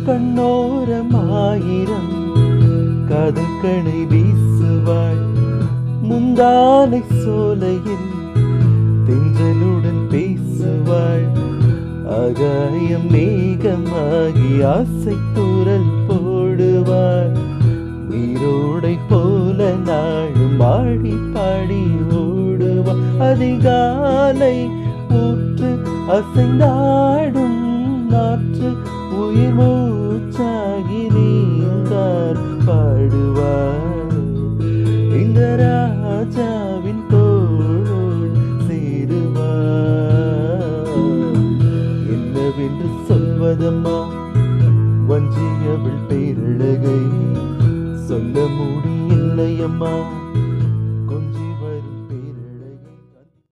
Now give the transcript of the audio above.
கண்ணோரமாயிரம் கதக்கணை வீசுவாள் முந்தானை சோலையில் தென்றலுடன் பேசுவாள் ஆகாயம் மேகமாகி ஆசை தூரல் போடுவாள் நீரோடை போல நாளும் ஆடி பாடி ஓடுவாள் அதிகாலை ஊற்று அசைந்தாடும் நாற்று உயிர் மூச்சாகி நீந்தார் பாடுவார் இந்த ராஜாவின் தோள் சேருவார் என்னவென்று சொல்வதம்மா வஞ்சியவள் பேரழகை சொல்ல முடியலையம்மா